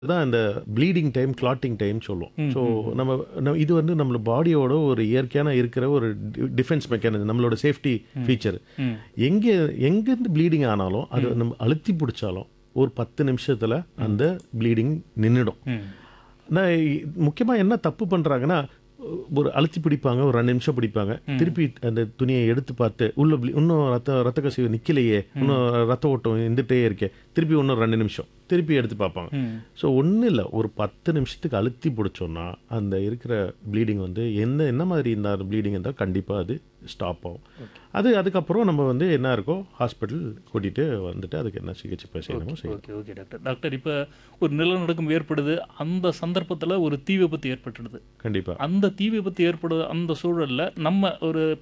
தான் இந்த bleeding time clotting time சொல்லுவோம் ம், ஸோ நம்ம நம்ம- இது வந்து நம்மள பாடியோட ஒரு இயற்கையான இருக்கிற ஒரு டிஃபென்ஸ் மெக்கானிசம் நம்மளோட சேஃப்டி ஃபீச்சர் ம். எங்கே எங்கேருந்து ப்ளீடிங் ஆனாலும் அது நம்ம அழுத்தி பிடிச்சாலும் ஒரு பத்து நிமிஷத்தில் அந்த ப்ளீடிங் நின்றுடும் ம். நான் முக்கியமாக என்ன தப்பு பண்ணுறாங்கன்னா ஒரு அழுத்தி பிடிப்பாங்க ஒரு ரெண்டு நிமிஷம் பிடிப்பாங்க திருப்பி அந்த துணியை எடுத்து பார்த்து உள்ள ble- இன்னும் ரத்த ரத்த கசிவு நிற்கலையே இன்னும் ரத்த ஓட்டம் இருந்துகிட்டே இருக்கே திருப்பி இன்னும் ரெண்டு நிமிஷம் திருப்பி எடுத்து பார்ப்பாங்க ம். ஸோ ஒன்றும் இல்லை ஒரு பத்து நிமிஷத்துக்கு அழுத்தி பிடிச்சோன்னா அந்த இருக்கிற ப்ளீடிங் வந்து என்ன என்ன மாதிரி இந்த ப்ளீடிங் இருந்தால் கண்டிப்பாக அது ஸ்டாப் ஆகும் அது அதுக்கப்புறம் நம்ம வந்து என்ன இருக்கோ ஹாஸ்பிட்டல் கூட்டிகிட்டு வந்துட்டு அதுக்கு என்ன சிகிச்சை செய்யணுமோ செய்யணும் ஓகே ஓகே டாக்டர் டாக்டர் இப்போ ஒரு நிலநடுக்கம் ஏற்படுது அந்த சந்தர்ப்பத்தில் ஒரு தீ விபத்து ஏற்பட்டுடுது கண்டிப்பாக அந்த தீ விபத்து ஏற்படுது அந்த சூழல்ல நம்ம ஒரு